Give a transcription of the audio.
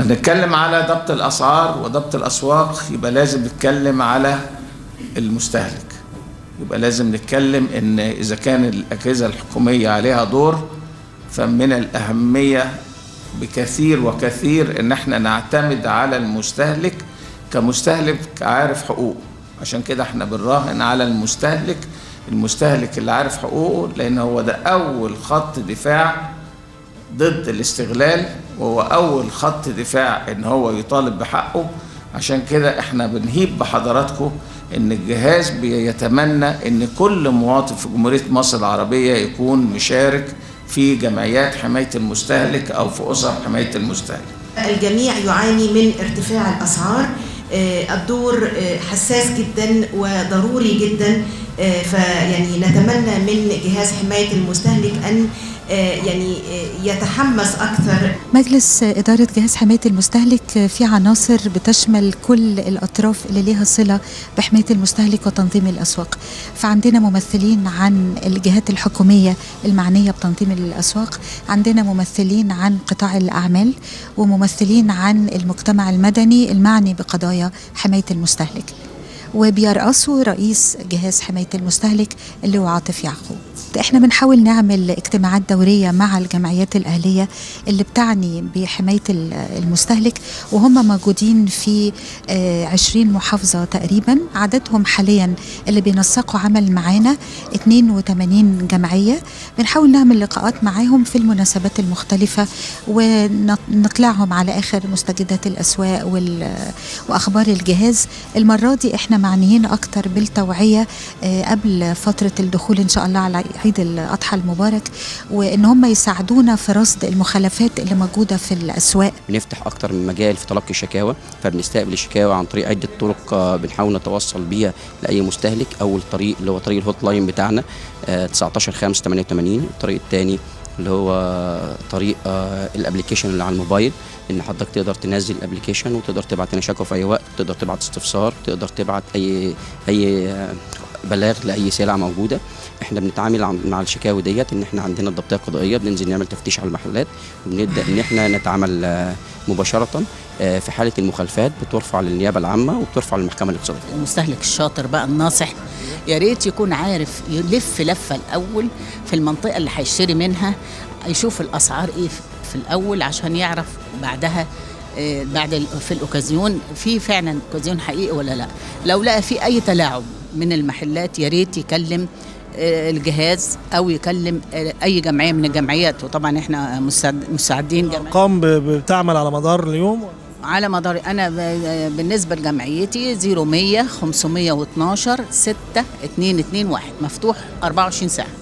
بنتكلم على ضبط الاسعار وضبط الاسواق يبقى لازم نتكلم على المستهلك يبقى لازم نتكلم ان اذا كان الاجهزه الحكوميه عليها دور فمن الاهميه بكثير وكثير ان احنا نعتمد على المستهلك كمستهلك عارف حقوقه عشان كده احنا بنراهن على المستهلك المستهلك اللي عارف حقوقه لان هو ده اول خط دفاع ضد الاستغلال وهو اول خط دفاع ان هو يطالب بحقه عشان كده احنا بنهيب بحضراتكم ان الجهاز بيتمنى ان كل مواطن في جمهوريه مصر العربيه يكون مشارك في جمعيات حمايه المستهلك او في اسر حمايه المستهلك. الجميع يعاني من ارتفاع الاسعار الدور حساس جدا وضروري جدا فيعني نتمنى من جهاز حمايه المستهلك ان يعني يتحمس اكثر مجلس اداره جهاز حمايه المستهلك في عناصر بتشمل كل الاطراف اللي ليها صله بحمايه المستهلك وتنظيم الاسواق فعندنا ممثلين عن الجهات الحكوميه المعنيه بتنظيم الاسواق عندنا ممثلين عن قطاع الاعمال وممثلين عن المجتمع المدني المعني بقضايا حمايه المستهلك وبيرأسه رئيس جهاز حماية المستهلك اللي هو عاطف يعقوب احنا بنحاول نعمل اجتماعات دورية مع الجمعيات الأهلية اللي بتعني بحماية المستهلك وهم موجودين في 20 محافظة تقريبا عددهم حاليا اللي بينسقوا عمل معانا 82 جمعية بنحاول نعمل لقاءات معاهم في المناسبات المختلفة ونطلعهم على آخر مستجدات الأسواق وأخبار الجهاز المرة دي احنا معنيين أكتر بالتوعية قبل فترة الدخول إن شاء الله على عيد الاضحى المبارك وان هم يساعدونا في رصد المخالفات اللي موجوده في الاسواق بنفتح اكتر من مجال في تلقي الشكاوى فبنستقبل الشكاوى عن طريق عده طرق بنحاول نتوصل بيها لاي مستهلك اول طريق اللي هو طريق الهوت لاين بتاعنا 19 5 88 الطريق الثاني اللي هو طريق الابلكيشن اللي على الموبايل ان حضرتك تقدر تنزل الابلكيشن وتقدر تبعت لنا شكوى في اي وقت تقدر تبعت استفسار تقدر تبعت اي اي بلاغ لاي سلعه موجوده احنا بنتعامل مع الشكاوي ديت ان احنا عندنا الضبطيه القضائيه بننزل نعمل تفتيش على المحلات وبنبدا ان احنا نتعامل مباشره في حاله المخالفات بترفع للنيابه العامه وبترفع للمحكمه الاقتصاديه المستهلك الشاطر بقى الناصح يا ريت يكون عارف يلف لفه الاول في المنطقه اللي هيشتري منها يشوف الاسعار ايه في الاول عشان يعرف بعدها بعد في الاوكازيون في فعلا اوكازيون حقيقي ولا لا لو لقى في اي تلاعب من المحلات يا ريت يكلم الجهاز او يكلم اي جمعيه من الجمعيات وطبعا احنا مساعدين ارقام بتعمل على مدار اليوم على مدار انا بالنسبه لجمعيتي 0100 512 6 221 مفتوح 24 ساعه